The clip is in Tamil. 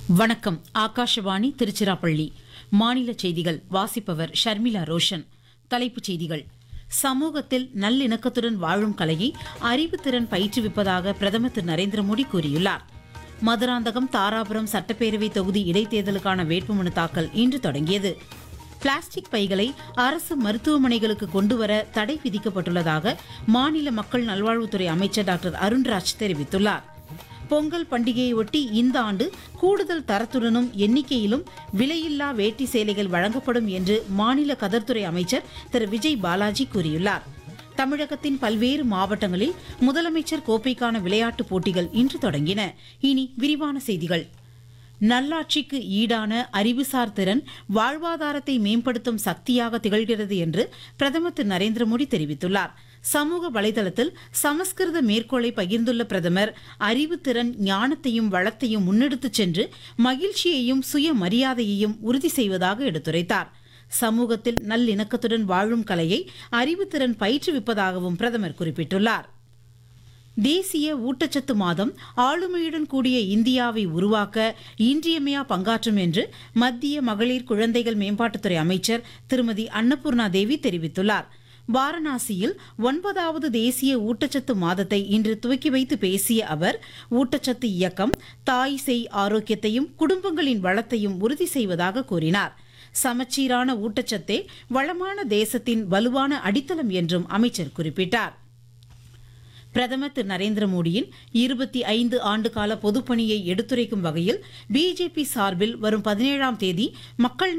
வணக்கம் ஆகாஷவாணி திருச்சிராப்பள்ளி மாநில செய்திகள் வாசிப்பவர் ஷர்மிளா ரோஷன் தலைப்புச் செய்திகள் சமூகத்தில் நல்லிணக்கத்துடன் வாழும் கலையை அறிவுத்திறன் பயிற்றுவிப்பதாக பிரதமர் திரு நரேந்திர மோடி கூறியுள்ளார் மதுராந்தகம் தாராபுரம் சட்டப்பேரவை தொகுதி இடைத்தேர்தலுக்கான வேட்புமனு தாக்கல் இன்று தொடங்கியது பிளாஸ்டிக் பைகளை அரசு மருத்துவமனைகளுக்கு கொண்டுவர தடை விதிக்கப்பட்டுள்ளதாக மாநில மக்கள் நல்வாழ்வுத்துறை அமைச்சர் டாக்டர் அருண்ராஜ் தெரிவித்துள்ளார் பொங்கல் பண்டிகையொட்டி இந்த ஆண்டு கூடுதல் தரத்துடனும் எண்ணிக்கையிலும் விலையில்லா வேட்டி சேலைகள் வழங்கப்படும் என்று மாநில கதர்துறை அமைச்சர் திரு விஜய் பாலாஜி கூறியுள்ளார் தமிழகத்தின் பல்வேறு மாவட்டங்களில் முதலமைச்சர் கோப்பைக்கான விளையாட்டுப் போட்டிகள் இன்று தொடங்கின இனி விரிவான செய்திகள் நல்லாட்சிக்கு ஈடான அறிவுசார் திறன் வாழ்வாதாரத்தை மேம்படுத்தும் சக்தியாக திகழ்கிறது என்று பிரதமர் திரு நரேந்திர மோடி தெரிவித்துள்ளார் சமூக வலைதளத்தில் சமஸ்கிருத மேற்கோளை பகிர்ந்துள்ள பிரதமர் அறிவுத்திறன் ஞானத்தையும் வளத்தையும் முன்னெடுத்துச் சென்று மகிழ்ச்சியையும் சுயமரியாதையையும் உறுதி செய்வதாக எடுத்துரைத்தார் சமூகத்தில் நல்லிணக்கத்துடன் வாழும் கலையை அறிவுத்திறன் பயிற்றுவிப்பதாகவும் பிரதமர் குறிப்பிட்டுள்ளார் தேசிய ஊட்டச்சத்து மாதம் ஆளுமையுடன் கூடிய இந்தியாவை உருவாக்க இன்றியமையா பங்காற்றும் என்று மத்திய மகளிர் குழந்தைகள் மேம்பாட்டுத்துறை அமைச்சர் திருமதி அன்னபூர்ணா தேவி தெரிவித்துள்ளார் வாரணாசியில் ஒன்பதாவது தேசிய ஊட்டச்சத்து மாதத்தை இன்று துவக்கி வைத்து பேசிய அவர் ஊட்டச்சத்து இயக்கம் தாய் செய் ஆரோக்கியத்தையும் குடும்பங்களின் வளத்தையும் உறுதி செய்வதாக கூறினார் சமச்சீரான ஊட்டச்சத்தே வளமான தேசத்தின் வலுவான அடித்தளம் என்றும் அமைச்சர் குறிப்பிட்டார் பிரதமர் திரு நரேந்திர மோடியின் இருபத்தி ஐந்து ஆண்டுகால பொதுப்பணியை எடுத்துரைக்கும் வகையில் பிஜேபி சார்பில் வரும் பதினேழாம் தேதி மக்கள்